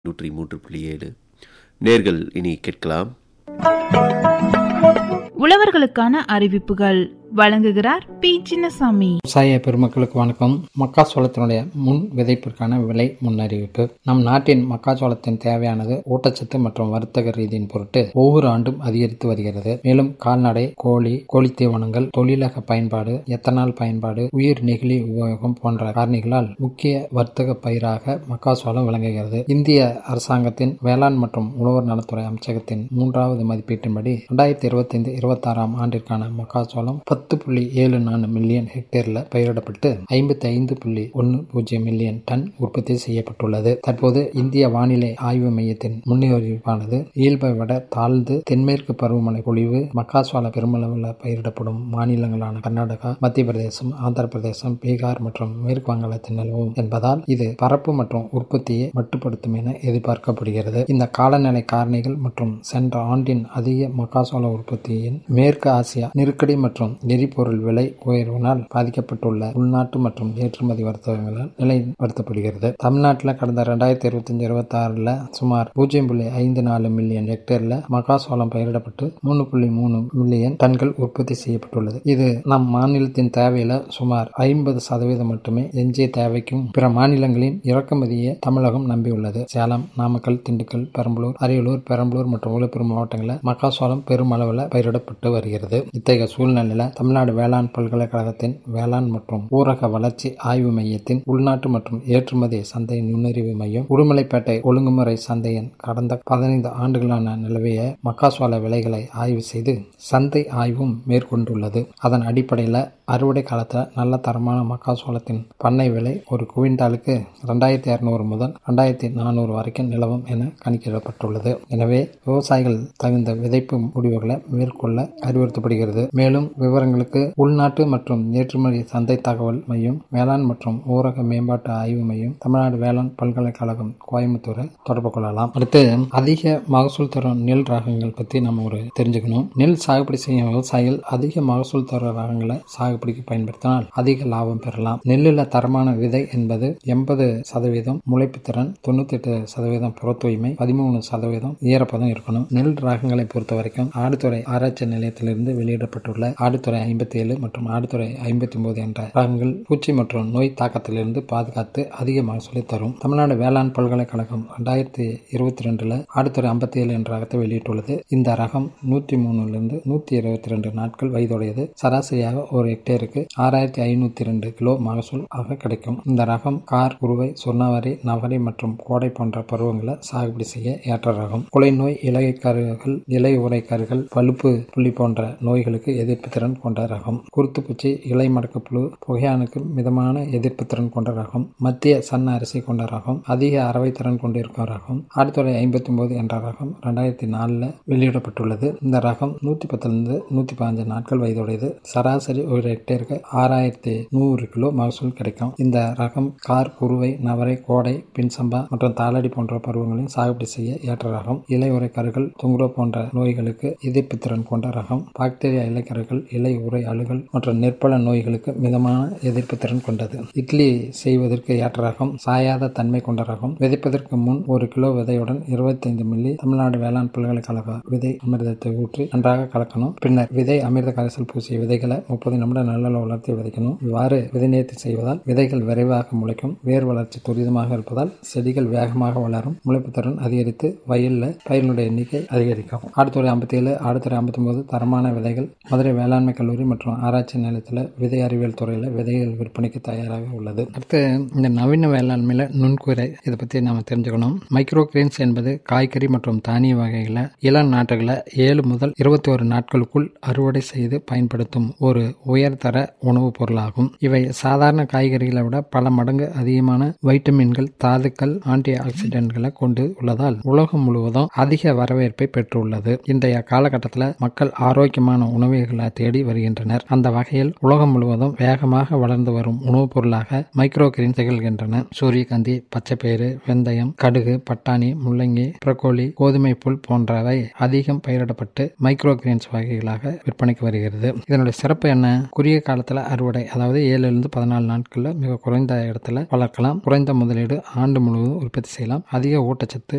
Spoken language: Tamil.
நூற்றி மூன்று புள்ளி ஏழு நேர்கள் இனி கேட்கலாம் உழவர்களுக்கான அறிவிப்புகள் வழங்குகிறார் பி சின்னசாமி விவசாய பெருமக்களுக்கு வணக்கம் மக்காச்சோளத்தினுடைய முன் விதைப்பிற்கான விலை முன்னறிவிப்பு நம் நாட்டின் மக்காச்சோளத்தின் தேவையானது ஊட்டச்சத்து மற்றும் வர்த்தக ரீதியின் பொருட்டு ஒவ்வொரு ஆண்டும் அதிகரித்து வருகிறது மேலும் கால்நடை கோழி கோழி தீவனங்கள் தொழிலக பயன்பாடு எத்தனால் பயன்பாடு உயிர் நெகிழி உபயோகம் போன்ற காரணிகளால் முக்கிய வர்த்தக பயிராக மக்காச்சோளம் விளங்குகிறது இந்திய அரசாங்கத்தின் வேளாண் மற்றும் உழவர் நலத்துறை அமைச்சகத்தின் மூன்றாவது மதிப்பீட்டின்படி இரண்டாயிரத்தி இருபத்தி ஐந்து இருபத்தி ஆறாம் ஆண்டிற்கான மக்காச்சோளம் பத்து புள்ளி ஏழு நாலு மில்லியன் ஹெக்டேர்ல பயிரிடப்பட்டு ஐம்பத்தி ஐந்து புள்ளி ஒன்று பூஜ்ஜியம் மில்லியன் டன் உற்பத்தி செய்யப்பட்டுள்ளது தற்போது இந்திய வானிலை ஆய்வு மையத்தின் முன்னறிவிப்பானது இயல்பை விட தாழ்ந்து தென்மேற்கு பருவமழை பொழிவு மக்காச்சோள பெருமளவில் பயிரிடப்படும் மாநிலங்களான கர்நாடகா மத்திய பிரதேசம் ஆந்திர பிரதேசம் பீகார் மற்றும் மேற்கு வங்காளத்தில் நிலவும் என்பதால் இது பரப்பு மற்றும் உற்பத்தியை மட்டுப்படுத்தும் என எதிர்பார்க்கப்படுகிறது இந்த காலநிலை காரணிகள் மற்றும் சென்ற ஆண்டின் அதிக மக்காசோள உற்பத்தியின் மேற்கு ஆசியா நெருக்கடி மற்றும் எரிபொருள் விலை உயர்வினால் பாதிக்கப்பட்டுள்ள உள்நாட்டு மற்றும் ஏற்றுமதி வர்த்தகங்களால் நிலைப்படுத்தப்படுகிறது தமிழ்நாட்டில் கடந்த ரெண்டாயிரத்தி இருபத்தஞ்சு இருபத்தி ஆறுல சுமார் பூஜ்ஜியம் புள்ளி ஐந்து நாலு மில்லியன் ஹெக்டேர்ல மக்காசோளம் பயிரிடப்பட்டு மூணு புள்ளி மூணு மில்லியன் டன்கள் உற்பத்தி செய்யப்பட்டுள்ளது இது நம் மாநிலத்தின் தேவையில சுமார் ஐம்பது சதவீதம் மட்டுமே எஞ்சிய தேவைக்கும் பிற மாநிலங்களின் இறக்குமதியை தமிழகம் நம்பியுள்ளது சேலம் நாமக்கல் திண்டுக்கல் பெரம்பலூர் அரியலூர் பெரம்பலூர் மற்றும் விழுப்புரம் மாவட்டங்களில் மக்காசோளம் பெருமளவில் பயிரிடப்பட்டு வருகிறது இத்தகைய சூழ்நிலையில தமிழ்நாடு வேளாண் பல்கலைக்கழகத்தின் வேளாண் மற்றும் ஊரக வளர்ச்சி ஆய்வு மையத்தின் உள்நாட்டு மற்றும் ஏற்றுமதி சந்தை நுண்ணறிவு மையம் உடுமலைப்பேட்டை ஒழுங்குமுறை சந்தையின் கடந்த பதினைந்து ஆண்டுகளான நிலவிய மக்காசோள விலைகளை ஆய்வு செய்து சந்தை ஆய்வும் மேற்கொண்டுள்ளது அதன் அடிப்படையில் அறுவடை காலத்தில் நல்ல தரமான மக்காசோளத்தின் பண்ணை விலை ஒரு குவிண்டாலுக்கு ரெண்டாயிரத்தி இரநூறு முதல் ரெண்டாயிரத்தி நானூறு வரைக்கும் நிலவும் என கணிக்கப்பட்டுள்ளது எனவே விவசாயிகள் தகுந்த விதைப்பு முடிவுகளை மேற்கொள்ள அறிவுறுத்தப்படுகிறது மேலும் விவரங்களுக்கு உள்நாட்டு மற்றும் ஏற்றுமதி சந்தை தகவல் மையம் வேளாண் மற்றும் ஊரக மேம்பாட்டு ஆய்வு மையம் தமிழ்நாடு வேளாண் பல்கலைக்கழகம் கோயம்புத்தூரை தொடர்பு கொள்ளலாம் அடுத்து அதிக மகசூல் தரும் நெல் ரகங்கள் பற்றி நம்ம ஒரு தெரிஞ்சுக்கணும் நெல் சாகுபடி செய்யும் விவசாயிகள் அதிக மகசூல் தர ரகங்களை சாகுபடிக்கு பயன்படுத்தினால் அதிக லாபம் பெறலாம் நெல்லில் தரமான விதை என்பது எண்பது சதவீதம் முளைப்பு திறன் தொண்ணூத்தி எட்டு சதவீதம் புற தூய்மை பதிமூணு சதவீதம் ஈரப்பதம் இருக்கணும் நெல் ரகங்களை பொறுத்த வரைக்கும் ஆடுதுறை ஆராய்ச்சி நிலையத்திலிருந்து வெளியிடப்பட்டுள்ள ஆடுதுறை ஐம்பத்தி ஏழு மற்றும் ஆடுதுறை ஐம்பத்தி ஒன்பது என்ற ரகங்கள் பூச்சி மற்றும் நோய் தாக்கத்திலிருந்து பாதுகாத்து அதிக மகசூலை தரும் தமிழ்நாடு வேளாண் பல்கலைக்கழகம் ரெண்டாயிரத்தி இருபத்தி ரெண்டுல ஆடுதுறை ஐம்பத்தி ஏழு என்ற ரகத்தை வெளியிட்டுள்ளது இந்த ரகம் நூத்தி மூணுல இருந்து நூத்தி இருபத்தி ரெண்டு நாட்கள் வயதுடையது சராசரியாக ஒரு ஹெக்டேருக்கு ஆறாயிரத்தி ஐநூத்தி ரெண்டு கிலோ மகசூல் ஆக கிடைக்கும் இந்த ரகம் கார் குருவை சொர்ணாவரி நவரை மற்றும் கோடை போன்ற பருவங்களை சாகுபடி செய்ய ஏற்ற ரகம் குலை நோய் இலைக்கருகள் இலை உரைக்கருகள் பழுப்பு புள்ளி போன்ற நோய்களுக்கு எதிர்ப்பு திறன் கொண்ட ரகம் குருத்துப்பூச்சி இலை மடக்கப்புழு புகையானுக்கு மிதமான எதிர்ப்பு திறன் கொண்ட ரகம் மத்திய சன்ன அரிசி கொண்ட ரகம் அதிக அரவை திறன் கொண்டிருக்கும் ரகம் ஆயிரத்தி ஐம்பத்தி ஒன்பது என்ற ரகம் ரெண்டாயிரத்தி நாலுல வெளியிடப்பட்டுள்ளது இந்த ரகம் நூத்தி பத்திலிருந்து நூத்தி பதினஞ்சு நாட்கள் வயதுடையது சராசரி ஒரு ஹெக்டேருக்கு ஆறாயிரத்தி நூறு கிலோ மகசூல் கிடைக்கும் இந்த ரகம் கார் குருவை நவரை கோடை பின்சம்பா மற்றும் தாளடி போன்ற பருவங்களில் சாகுபடி செய்ய ஏற்ற ரகம் இலை உரைக்கருகள் துங்குரோ போன்ற நோய்களுக்கு எதிர்ப்பு திறன் கொண்ட ரகம் பாக்டீரியா இலைக்கருகள் இலை உரை அழுகல் மற்றும் நெற்பல நோய்களுக்கு மிதமான எதிர்ப்பு திறன் கொண்டது இட்லி செய்வதற்கு ஏற்ற ரகம் சாயாத தன்மை கொண்ட ரகம் விதைப்பதற்கு முன் ஒரு கிலோ விதையுடன் இருபத்தைந்து மில்லி தமிழ்நாடு வேளாண் பல்கலைக்கழக விதை அமிர்தத்தை ஊற்றி நன்றாக கலக்கணும் பின்னர் விதை அமிர்த கரைசல் பூசிய விதைகளை முப்பது நிமிடம் நல்ல வளர்த்தி விதைக்கணும் இவ்வாறு விதை நேர்த்தி செய்வதால் விதைகள் விரைவாக முளைக்கும் வேர் வளர்ச்சி துரிதமாக இருப்பதால் செடிகள் வேகமாக வளரும் முளைப்பு திறன் அதிகரித்து வயல்ல பயிரினுடைய எண்ணிக்கை அதிகரிக்கும் ஆடுதுறை ஐம்பத்தி ஏழு ஆடுதுறை ஐம்பத்தி ஒன்பது தரமான விதைகள் மதுரை வேளாண்மை கல்லூரி மற்றும் ஆராய்ச்சி நிலையத்தில் விதை அறிவியல் துறையில் விதைகள் விற்பனைக்கு தயாராக உள்ளது அடுத்து இந்த நவீன வேளாண்மையில நுண்குறை இதை பற்றி நாம தெரிஞ்சுக்கணும் மைக்ரோ கிரீன்ஸ் என்பது காய்கறி மற்றும் தானிய வகைகளை இளம் நாட்டுகளை ஏழு முதல் இருபத்தி ஒரு நாட்களுக்குள் அறுவடை செய்து பயன்படுத்தும் ஒரு உயர்தர உணவுப் பொருளாகும் இவை சாதாரண காய்கறிகளை விட பல மடங்கு அதிகமான வைட்டமின்கள் தாதுக்கள் ஆன்டி ஆக்சிடென்ட்களை கொண்டு உள்ளதால் உலகம் முழுவதும் அதிக வரவேற்பை பெற்றுள்ளது இன்றைய காலகட்டத்தில் மக்கள் ஆரோக்கியமான உணவுகளை தேடி வருகின்றனர் அந்த வகையில் உலகம் முழுவதும் வேகமாக வளர்ந்து வரும் உணவுப் பொருளாக மைக்ரோ கிரீன் திகழ்கின்றன சூரியகாந்தி பச்சைப்பயிறு வெந்தயம் கடுகு பட்டாணி முள்ளங்கி பிரக்கோலி கோதுமை புல் போன்றவை அதிகம் பயிரிடப்பட்டு மைக்ரோ கிரீன்ஸ் வகைகளாக விற்பனைக்கு வருகிறது இதனுடைய சிறப்பு என்ன குறுகிய காலத்தில் அறுவடை அதாவது ஏழுல இருந்து பதினாலு நாட்களில் மிக குறைந்த இடத்துல வளர்க்கலாம் குறைந்த முதலீடு ஆண்டு முழுவதும் உற்பத்தி செய்யலாம் அதிக ஊட்டச்சத்து